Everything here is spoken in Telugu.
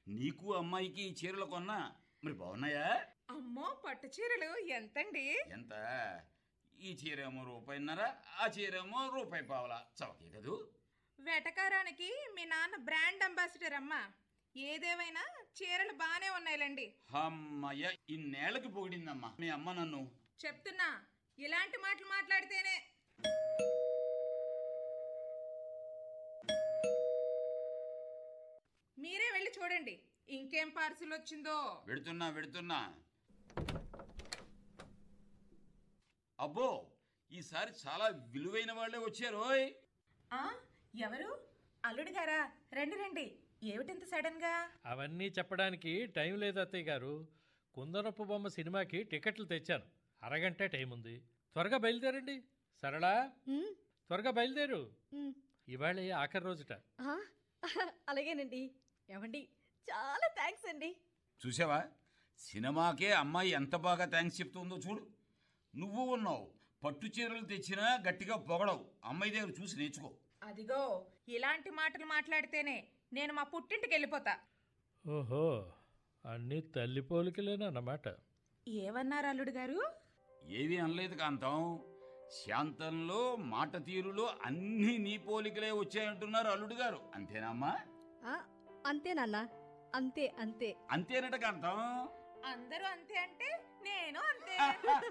నీకు అమ్మాయికి ఈ చీరలు కొన్నా మరి బాగున్నాయా అమ్మో పట్టు చీరలు ఎంతండి ఎంత ఈ చీరేమో రూపాయిన్నర ఆ చీరేమో రూపాయి పావలా చవకే కదూ వెటకారానికి మీ నాన్న బ్రాండ్ అంబాసిడర్ అమ్మా ఏదేమైనా చీరలు బాగానే ఉన్నాయిలండి అమ్మయ్య ఇన్నేళ్ళకి పొగిడిందమ్మా మీ అమ్మ నన్ను చెప్తున్నా ఇలాంటి మాటలు మాట్లాడితేనే మీరే వెళ్ళి చూడండి ఇంకేం పార్సిల్ వచ్చిందో వెడుతున్నా వెడుతున్నా అబ్బో ఈసారి చాలా విలువైన వాళ్ళే వచ్చారోయ్ ఆ ఎవరు అల్లుడు గారా రండి రండి ఏమిటింత సడన్ గా అవన్నీ చెప్పడానికి టైం లేదు అత్తయ్య గారు కుందరపు బొమ్మ సినిమాకి టికెట్లు తెచ్చాను అరగంట టైం ఉంది త్వరగా బయలుదేరండి సరళా ఉమ్, త్వరగా బయలుదేరు ఉమ్. ఇవాళ ఆఖరి రోజుట ఆ, అలాగేనండి ఏమండి చాలా థ్యాంక్స్ అండి చూసావా సినిమాకే అమ్మాయి ఎంత బాగా థ్యాంక్స్ చెప్తుందో చూడు నువ్వు ఉన్నావు పట్టు చీరలు తెచ్చినా గట్టిగా పొగడవు అమ్మాయి దగ్గర చూసి నేర్చుకో అదిగో ఇలాంటి మాటలు మాట్లాడితేనే నేను మా పుట్టింటికి వెళ్ళిపోతా ఓహో అన్నీ తల్లి పోలికలేనన్నమాట ఏమన్నారు అల్లుడు గారు ఏమీ అనలేదు కాంతం శాంతంలో మాట తీరులో అన్ని నీ పోలికలే వచ్చాయంటున్నారు అల్లుడు గారు అంతేనమ్మా ఆ, అంతే నాన్న అంతే అంతే అంతేనట కాంతం అందరూ అంతే అంటే నేను అంతే